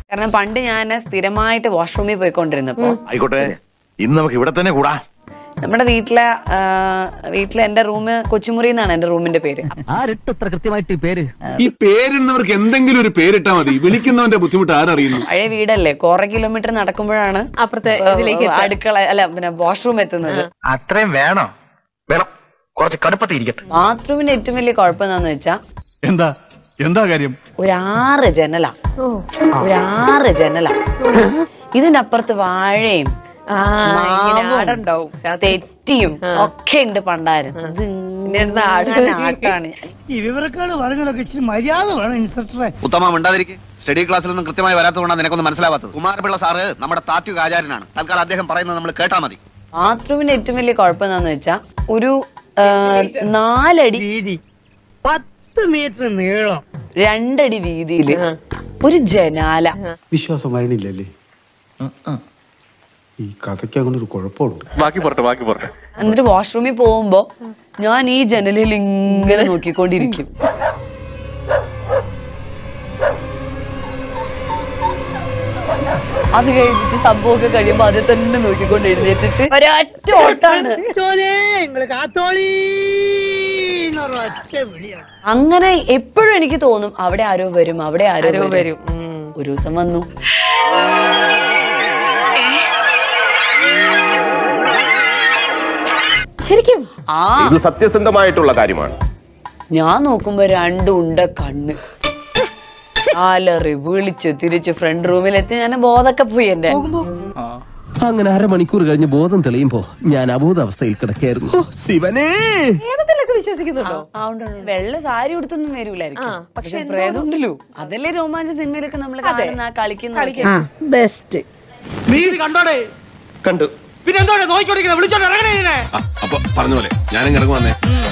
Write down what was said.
കാരണം പണ്ട് ഞാൻ സ്ഥിരമായിട്ട് വാഷ്റൂമിൽ പോയിക്കൊണ്ടിരുന്നപ്പോ ആയിക്കോട്ടെ ഇന്ന് നമുക്ക് ഇവിടെ തന്നെ കൂടാ നമ്മുടെ വീട്ടിലെ ആ, വീട്ടിലെ എന്റെ റൂം കൊച്ചുമുറി എന്നാണ് എന്റെ റൂമിന്റെ പേര് ആരിട്ട് ഇത്ര കൃത്യമായിട്ട് ഈ പേര് ഈ പേരിടുന്നവർക്ക് എന്തെങ്കിലും ഒരു പേരിട്ടാ മതി വിളിക്കുന്നവന്റെ ബുദ്ധിമുട്ട് ആരറിയുന്നു പഴയ വീടല്ലേ കുറെ കിലോമീറ്റർ നടക്കുമ്പോഴാണ് അപ്പുറത്തെ ആ, ഇതിലേക്ക് എത്തുക. അടുക്കള അല്ല പിന്നെ വാഷ്റൂം എത്തുന്നത് അത്രയും വേണോ വേണം കുറച്ച് കടുപ്പത്തിൽ ഇരിക്കട്ടെ ബാത്റൂമിന്റെ ഏറ്റവും വലിയ കുഴപ്പം എന്താന്ന് വെച്ചാ എന്താ എന്താ കാര്യം ഒരു ആറ് ജനല ഓ ഒരു ആറ് ജനല ഇതിന്റെ അപ്പുറത്ത് വാഴയും ആ ഇങ്ങനെ മാവും, ആടുണ്ടാവും തെറ്റിയും ഒക്കെ ഉണ്ട് പണ്ടാരം ഇത് ഇരുന്ന് ആടും. ഇങ്ങനെ ആട്ടാണ് ഞാൻ. ഈ വിവരക്കാട് പറഞ്ഞതൊക്കെ ഇച്ചിരി മര്യാദ വേണം ഇൻസ്പെക്ടറെ ഉത്തമ മിണ്ടാതിരിക്കെ സ്റ്റഡി ക്ലാസ്സിലൊന്നും കൃത്യമായി വരാത്തതുകൊണ്ടാണ് നിനക്കൊന്നും മനസ്സിലാവാത്തത് കുമാരപിള്ള സാറ് നമ്മുടെ താത്വിക ആചാര്യനാണ് തൽക്കാലം അദ്ദേഹം പറയുന്നത് നമ്മൾ കേട്ടാ മതി ബാത്റൂമിന്റെ ഏറ്റവും വലിയ കുഴപ്പം എന്താന്ന് വെച്ചാ ഒരു ആ, നാലടി വീതി പത്ത് മീറ്റർ നീളം രണ്ടടി വീതിയില് ഒരു ജനാല വിശ്വാസം വരണില്ലല്ലേ ഈ കഥയ്ക്ക് അങ്ങനെ ഒരു കുഴപ്പമുണ്ട് ബാക്കി പോട്ടെ ബാക്കി പോട്ടെ എന്നിട്ട് വാഷ്റൂമിൽ പോകുമ്പോ ഞാൻ ഈ ജനലിൽ ഇങ്ങനെ നോക്കിക്കൊണ്ടിരിക്കും അത് കഴിഞ്ഞിട്ട് സംഭവമൊക്കെ കഴിയുമ്പോ അതിൽ തന്നെ നോക്കിക്കൊണ്ട് എഴുന്നേറ്റിട്ട് ഒരൊറ്റ ഓട്ടാണ് നിങ്ങള് കാത്തോളി ഒറ്റ വിളിയാണ് അങ്ങനെ എപ്പോഴും എനിക്ക് തോന്നും അവിടെ ആരോ വരും അവിടെ ആരോ ആരോ വരും വരും ഉം. ഒരു ദിവസം വന്നു ശരിക്കും ആ ഇത് സത്യസന്ധമായിട്ടുള്ള കാര്യമാണ് ഞാൻ നോക്കുമ്പോ രണ്ടും ഉണ്ട കണ്ണ് അലറി വിളിച്ചു തിരിച്ചു ഫ്രണ്ട് റൂമിലെത്തി ഞാൻ ബോധമൊക്കെ പോയി എന്റെ അങ്ങനെ അരമണിക്കൂർ കഴിഞ്ഞ് ബോധം തെളിയുമ്പോ ഞാൻ അബോധാവസ്ഥയിൽ കിടക്കായിരുന്നു ശിവനേ ഏതത്തിലൊക്കെ വിശ്വസിക്കുന്നുണ്ടോ ആ, ഉണ്ട്, ഉണ്ട്. വെള്ള സാരി ഉടുത്തൊന്നും വരൂലായിരിക്കും ആ, പക്ഷെ പക്ഷെ പ്രേതമുണ്ടല്ലോ അതല്ലേ രോമാഞ്ച സിനിമയിലൊക്കെ നമ്മൾ കാണുന്ന ആ കളിക്കുന്ന ബെസ്റ്റ് നീ ഇത് കണ്ടോടെ കണ്ടു പിന്നെ എന്തോടെ നോക്കിക്കൊണ്ടിരിക്കുന്നത് വിളിച്ചോണ്ട് ഇറങ്ങണേ ഇതിനെ അപ്പൊ പറഞ്ഞ പോലെ ഞാനും ഇറങ്ങുവന്നേ